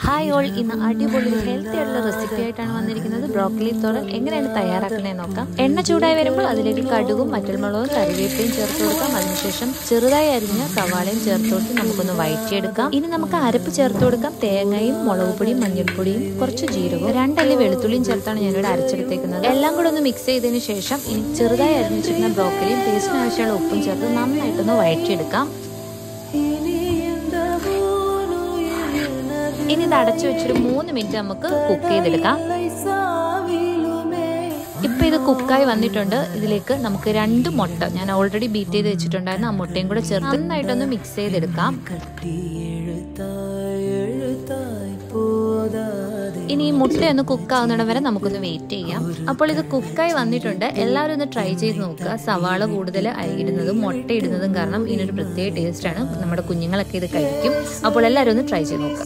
hi all ഇന്ന് അടിപൊളി healthy ആയിട്ടുള്ള റെസിപ്പി ആയിട്ടാണ് വന്നിരിക്കുന്നത് ബ്രോക്കലി തോരൻ എങ്ങനെയാണ് തയ്യാറാക്കുന്നത് നോക്കാം എണ്ണ ചൂടായി വരുമ്പോൾ അതിലേക്ക് കടുകും മറ്റൽമുളകും കറിവേപ്പിലയും ചേർത്ത് കൊടുക്കാം അതിനുശേഷം ചെറുതായി അരിഞ്ഞ സവാളയും ചേർത്ത് കൊടുത്ത് നമുക്കൊന്ന് വഴറ്റിയെടുക്കാം ഇനി നമുക്ക് അരപ്പ് ചേർത്ത് കൊടുക്കാം തേങ്ങയും മുളക് പൊടിയും മഞ്ഞൾപ്പൊടിയും കുറച്ച് ജീരകവും രണ്ടല്ലി വെളുത്തുള്ളിയും ചേർത്താണ് ഞാനിവിടെ അരച്ചെടുത്തേക്കുന്നത് എല്ലാം കൂടെ ഒന്ന് മിക്സ് ചെയ്തതിന് ശേഷം ഇനി ചെറുതായി അരിഞ്ഞു വെച്ചിരുന്ന ബ്രോക്കലിയും പേസ്റ്റിന് ആവശ്യമുള്ള ഉപ്പും ചേർത്ത് നന്നായിട്ടൊന്ന് വഴറ്റിയെടുക്കാം ഇനി ഇത് അടച്ചു വെച്ചൊരു മൂന്ന് മിനിറ്റ് നമുക്ക് കുക്ക് ചെയ്തെടുക്കാം ഇപ്പൊ ഇത് കുക്കായി വന്നിട്ടുണ്ട് ഇതിലേക്ക് നമുക്ക് രണ്ട് മുട്ട ഞാൻ ഓൾറെഡി ബീറ്റ് ചെയ്ത് വെച്ചിട്ടുണ്ടായിരുന്നു ആ മുട്ടയും കൂടെ ചേർത്ത് നന്നായിട്ടൊന്ന് മിക്സ് ചെയ്തെടുക്കാം ഇനി ഈ മുട്ടയൊന്ന് കുക്ക് ആവുന്നിടം വരെ നമുക്കൊന്ന് വെയിറ്റ് ചെയ്യാം അപ്പോൾ ഇത് കുക്കായി വന്നിട്ടുണ്ട് എല്ലാവരും ഒന്ന് ട്രൈ ചെയ്ത് നോക്കുക സവാള കൂടുതൽ അരിയിടുന്നതും മുട്ട ഇടുന്നതും കാരണം ഇതിനൊരു പ്രത്യേക ടേസ്റ്റാണ് നമ്മുടെ കുഞ്ഞുങ്ങളൊക്കെ ഇത് കഴിക്കും അപ്പോൾ എല്ലാവരും ഒന്ന് ട്രൈ ചെയ്ത് നോക്കുക